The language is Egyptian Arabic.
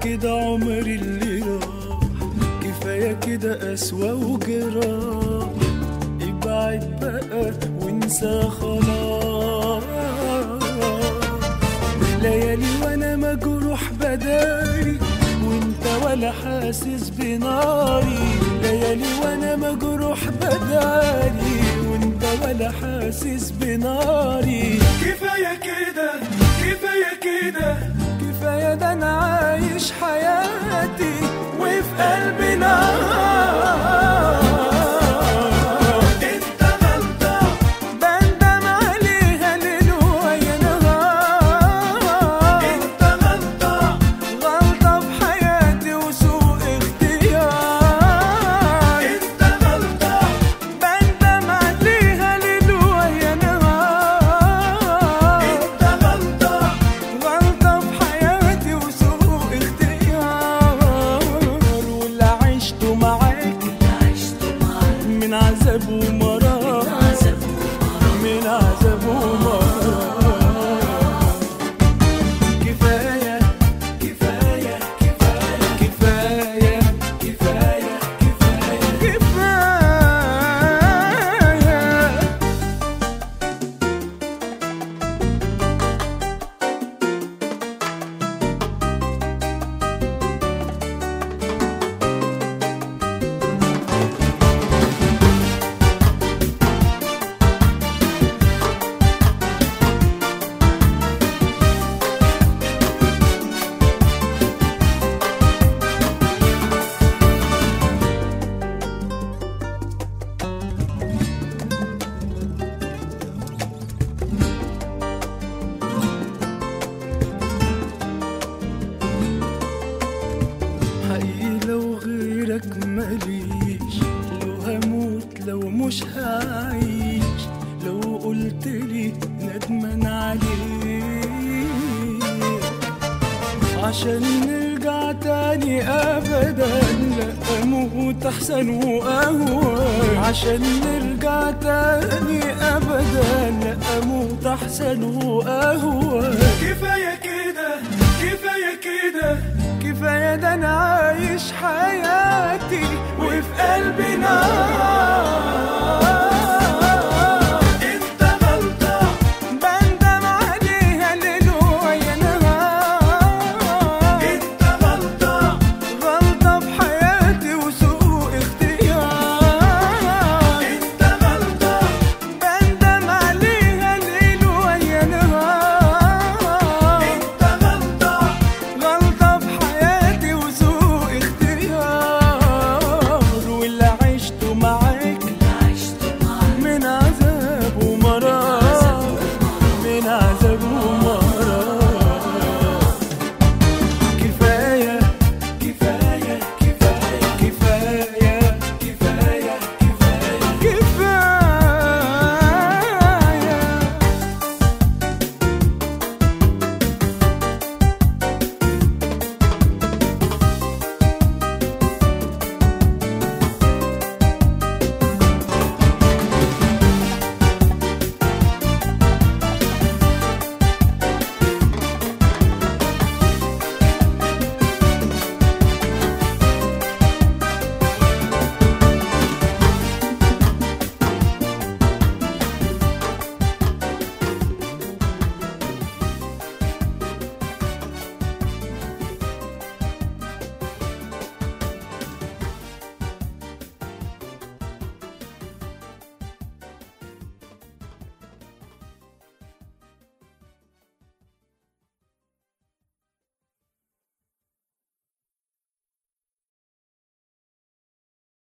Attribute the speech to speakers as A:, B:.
A: كده عمري اللي راح كفاية كده قسوة وجراح ابعد بقى وانسى خلاص ليالي وانا مجروح بداري وانت ولا حاسس بناري ليالي وانا مجروح بداري وانت ولا حاسس بناري كفاية كده كفاية كده كفاية ده انا عايش حياتي وفي قلبي نار انت غلطة بندم عليها ليل ويا نهار انت غلطة غلطة في حياتي وسوء اختيار انت غلطة بندم عليها ليل ويا نهار انت غلطة غلطة في حياتي وسوء اختيار واللي عشته معاك من عذاب ومرار من عذاب ومرار كفاية كفاية كفاية كفاية كفاية كفاية كفاية حقيقي لو غيرك ماليش لو هموت لو مش هعيش لو قلت لي ندمان عليك عشان نرجع تاني ابدا لا اموت احسن واهون عشان نرجع تاني ابدا لا اموت احسن واهون كفايه كده كفايه كده كفايه ده انا عايش حياتي